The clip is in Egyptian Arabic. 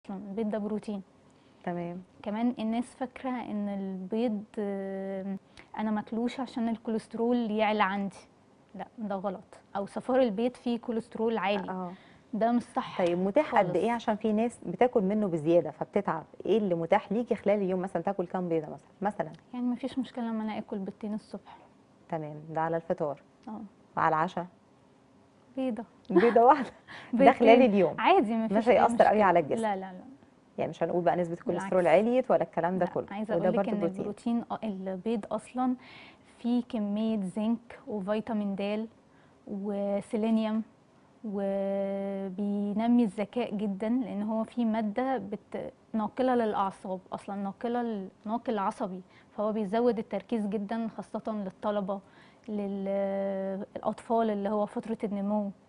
البيض ده بروتين تمام كمان الناس فاكره ان البيض آه، انا ماكلوش عشان الكوليسترول يعلى عندي لا ده غلط او صفار البيض فيه كوليسترول عالي اه ده مش صح طيب متاح قد خالص. ايه عشان في ناس بتاكل منه بزياده فبتتعب ايه اللي متاح ليكي خلال اليوم مثلا تاكل كام بيضه مثلا مثلا يعني مفيش مشكله لما انا اكل بيضتين الصبح تمام ده على الفطار اه وعلى العشاء بيضه بيضه واحده ده بيضتين. خلال اليوم عادي مفيش مش أي هيأثر قوي مشكلة. على الجسم. لا لا لا يعني مش هنقول بقى نسبه الكوليسترول بالعكس. عليت ولا الكلام ده لا، كله عايزه وده اقول لك برضه ان بروتين البروتين آه، البيض اصلا فيه كميه زنك وفيتامين د وسيلينيوم وبينمي الذكاء جدا لان هو فيه ماده بت... ناقله للاعصاب اصلا ناقله ناقل عصبي فهو بيزود التركيز جدا خاصه للطلبه للاطفال اللي هو فتره النمو